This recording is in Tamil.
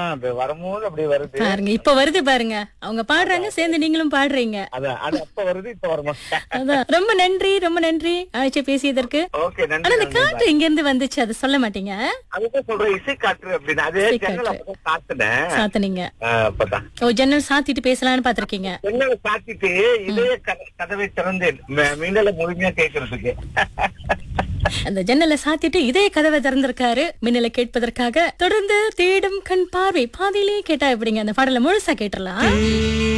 அது வரும்போது அப்படி வருது பாருங்க இப்ப வருது பாருங்க அவங்க பாடுறாங்க சேர்ந்து நீங்களும் பாடுறீங்க அது அது அப்ப வருது இப்ப வரமாட்டேன் அதான் ரொம்ப நன்றி ரொம்ப நன்றி அழைச்சு பேசியதற்கு ஓகே ஆனா நன்றி இந்த காற்று இங்க இருந்து வந்துச்சு அதை சொல்ல மாட்டீங்க அதுதான் சொல்றேன் இசை காற்று அப்படின்னு அதே இசை ஜன்னல் காற்று. அப்பதான் காத்துனேன் சாத்தனீங்க ஆஹ் அப்பதான் ஓ ஜன்னல் சாத்திட்டு பேசலாம்னு பாத்திருக்கீங்க ஜன்னலை சாத்திட்டு இதே கத- கதவை திறந்தேன் ம- மின்னலை முழுமையா கேட்கறதுக்கு அந்த ஜன்னலை சாத்திட்டு இதே கதவை திறந்திருக்காரு மின்னலை கேட்பதற்காக தொடர்ந்து தேடும் கண் பார்வை பாதியிலேயே கேட்டா எப்படிங்க அந்த பாடலை முழுசா கேட்டுறலாம்